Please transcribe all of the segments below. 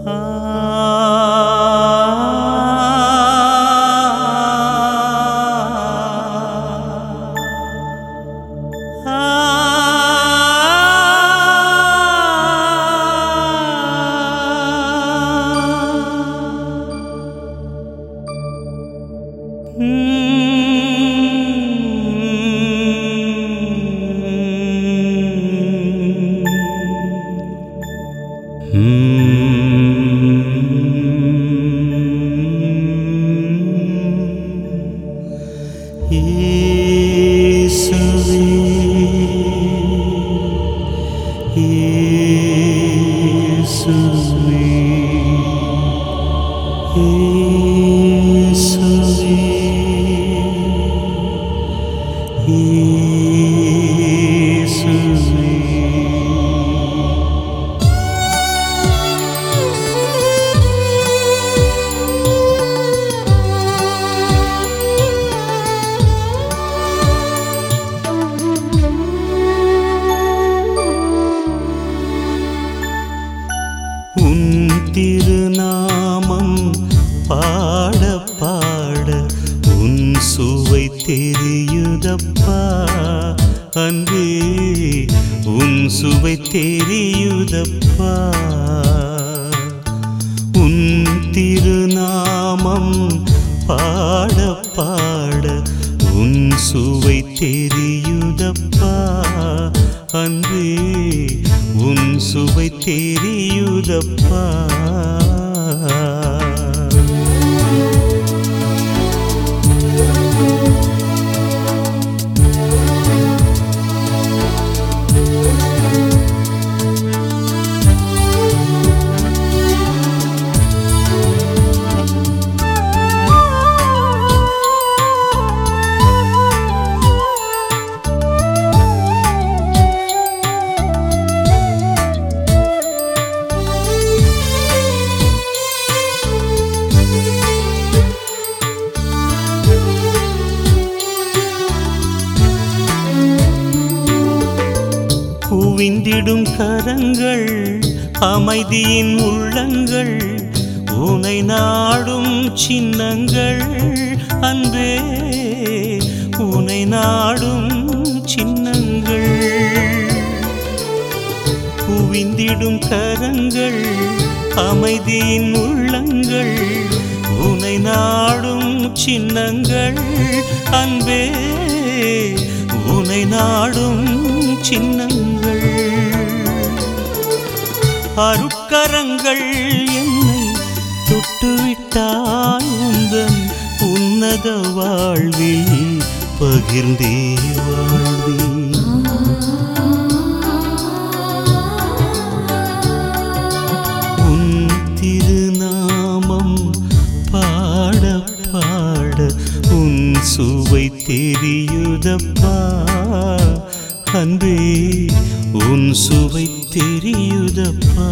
உன் திருநாமம் பாட பாட உன் சுவை தெரியுதப்பா அன்பே உன் சுவை தெரியுதப்பா உன் திருநாமம் பாட பாட உன் சுவை தெரியுதப்பா அன்பே உன் சுவை தெரியுதப்பா குவிந்திடும் கரங்கள் அமைதியின் உள்ளங்கள் உனை நாடும் சின்னங்கள் அன்பே உனை நாடும் சின்னங்கள் குவிந்திடும் கரங்கள் அமைதியின் உள்ளங்கள் உனை நாடும் சின்னங்கள் அன்பே உனை நாடும் சின்னங்கள் அருட்கரங்கள் என்னை தொட்டுவிட்டால் உந்தன் உன்னத வாழ்வில் பகிர்ந்தே வாழ்வேன் உன் திருநாமம் பாட பாட உன் சுவை தெரியுதப்பா அன்பே உன் சுவை தெரியுதப்பா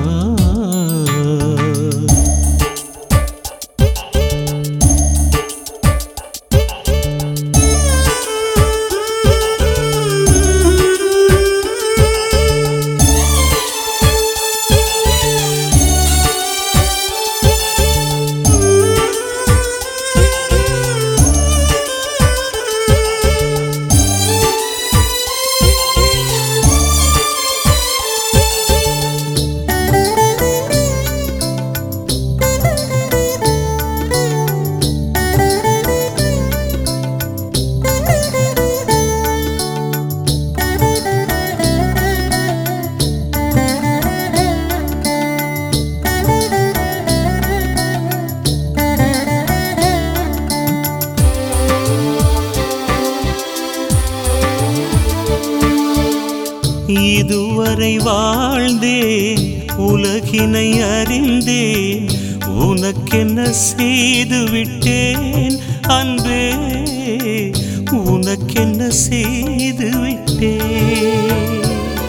இதுவரை வாழ்ந்தேன் உலகினை அறிந்தேன் உனக்கென்ன செய்து விட்டேன் அன்பே உனக்கென்ன செய்து விட்டேன்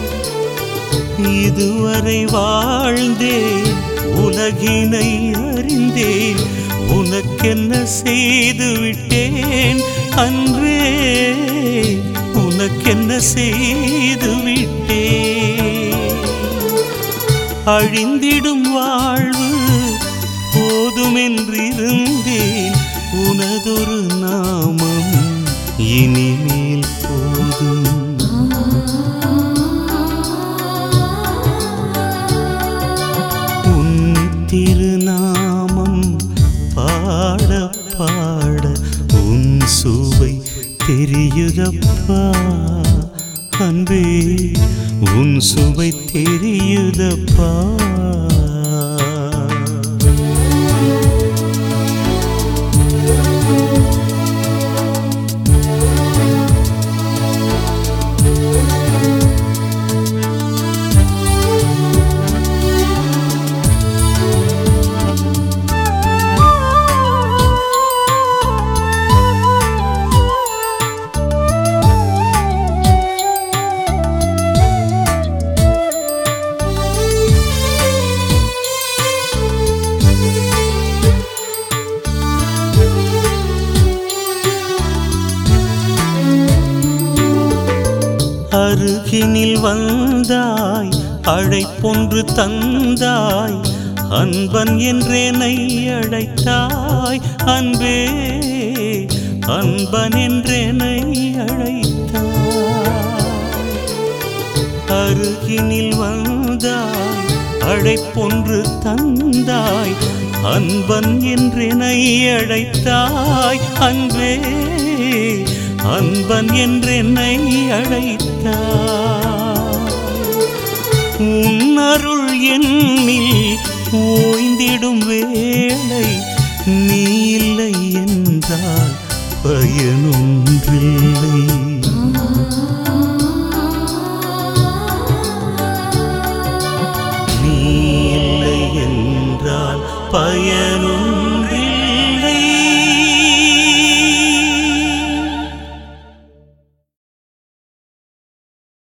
இதுவரை வாழ்ந்தேன் உலகினை அறிந்தேன் உனக்கென்ன செய்து விட்டேன் அன்றே உனக்கென்ன செய்து விட்டேன் அழிந்திடும் வாழ்வு போதுமென்றிருந்தேன் உனதொரு நாமம் இனிமேல் போதும் உன் திருநாமம் பாட பாட உன் சுவை தெரியுதப்பா அன்பே உன் சுவை தெரியுதப்பா அருகினில் வந்தாய் அழைப்பொன்று தந்தாய் அன்பன் என்றேனை அழைத்தாய் அன்பே அன்பன் என்றேனை அழைத்தாய் அருகினில் வந்தாய் அழைப்பொன்று தந்தாய் அன்பன் என்றெனை அழைத்தாய் அன்பே அன்பன் என்றென்னை அழைத்தாய் உன்னருள் என்னில் ஓய்ந்திடும் வேளை நீ இல்லை என்றால் பயனொன்றில்லை நீ இல்லை என்றால் பயனொன்றில்லை